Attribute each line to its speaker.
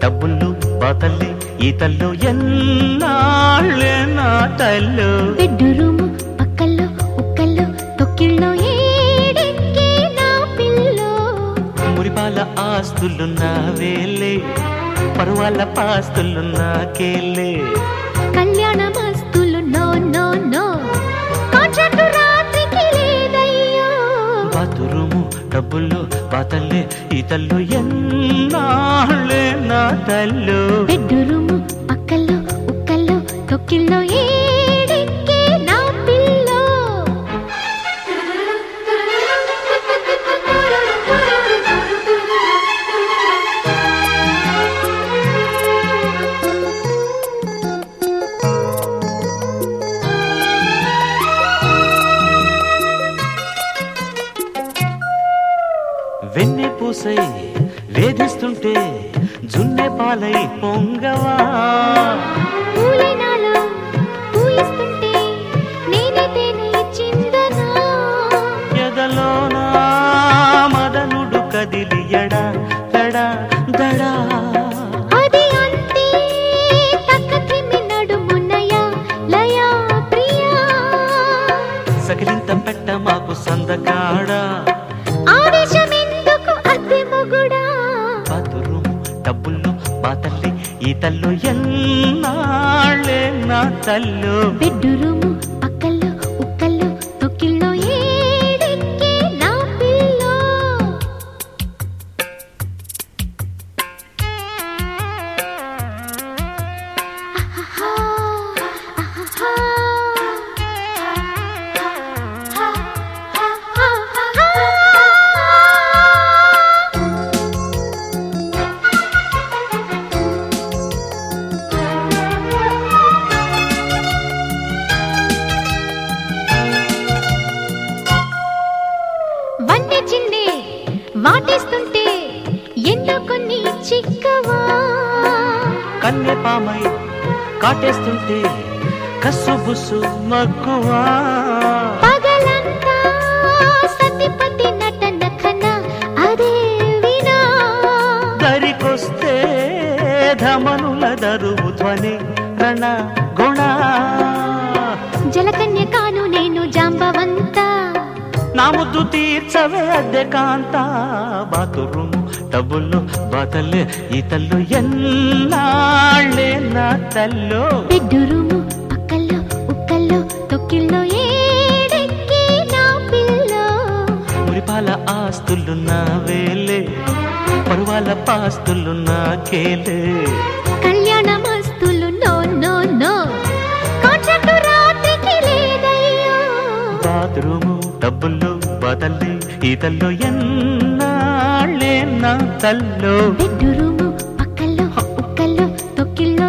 Speaker 1: డబ్బులు బాతల్లి ఈతల్లో ఎన్నాళ్ళే నా తల్లు
Speaker 2: బెడ్రూము పక్కల్లో ఉక్కల్లో తొక్కిళ్ళో ఏడెక్కే నా పిల్లో
Speaker 1: మురిపాల ఆస్తులున్న వేలే పరువాల పాస్తులున్న కేలే
Speaker 2: కళ్యాణ మస్తులు నో నో నో కాంట్రాక్టు రాత్రికి లేదయ్యో
Speaker 1: బాతురుము డబ్బులు బాతల్లే ఈతల్లో ఎన్నాళ్ళే నా తల్లు
Speaker 2: బెడ్రూము పక్కల్లో ఉక్కల్లో తొక్కిళ్ళో ఏడెక్కే నా పిల్లో
Speaker 1: వెన్నె పూసై వేధిస్తుంటే జున్నె పాలై పొంగవా
Speaker 2: పూలే నాలో పూయిస్తుంటే నేనే తేనె చిందనా
Speaker 1: ఎదలోనా మదనుడు కదిలి ఎడా దడా దడా
Speaker 2: అది అంతే తక్కతిమి నడుమునయా లయా ప్రియా
Speaker 1: సకిలింత పెట్ట మాకు సందకాడా
Speaker 2: ఆవేశమెందుకు అద్దె మొగుడా
Speaker 1: బాతురుము డబ్బులు బాతల్లి ఈ తల్లు ఎన్నాళ్ళే నా తల్లు
Speaker 2: బెడ్రూము పక్కల్లో ఉక్కల్లో తొక్కిల్లో ఏడెక్కే నా పిల్లో ఆహాహా, ఆహాహా. ఆహాహా. వన్నె చిందే వాటేస్తుంటే ఎన్నో కొన్ని చిక్కవా
Speaker 1: కన్నె పామై కాటేస్తుంటే కస్సు బుస్సు మక్కువా
Speaker 2: పగలంతా సతిపతి నటన కన్నా అదే వినా
Speaker 1: దరికొస్తే ధమనుల దరువు ధ్వని రణ గుణ
Speaker 2: జలకన్య కాను నేను జాంబవంత
Speaker 1: నా ముద్దు తీర్చవే అద్దె కాంత బాతురుము డబ్బులు బాతల్లే ఈ తల్లు ఎన్నాళ్ళే నా తల్లు
Speaker 2: బెడ్రూము పక్కల్లో ఉక్కల్లో తొక్కిల్లో ఏడెక్కి నా పిల్లో
Speaker 1: మురిపాల ఆస్తులున్న వేలే పరువాల పాస్తులున్న కేలే
Speaker 2: కళ్యాణ మస్తులు నో నో నో కాంట్రాక్టు రాత్రికి లేదయ్యో
Speaker 1: బాత్రూము డబ్బులు బదల్లి ఈతల్లో ఎన్నాళ్ళే నా తల్లు
Speaker 2: బెడ్రూము పక్కల్లో ఉక్కల్లో తొక్కిల్లో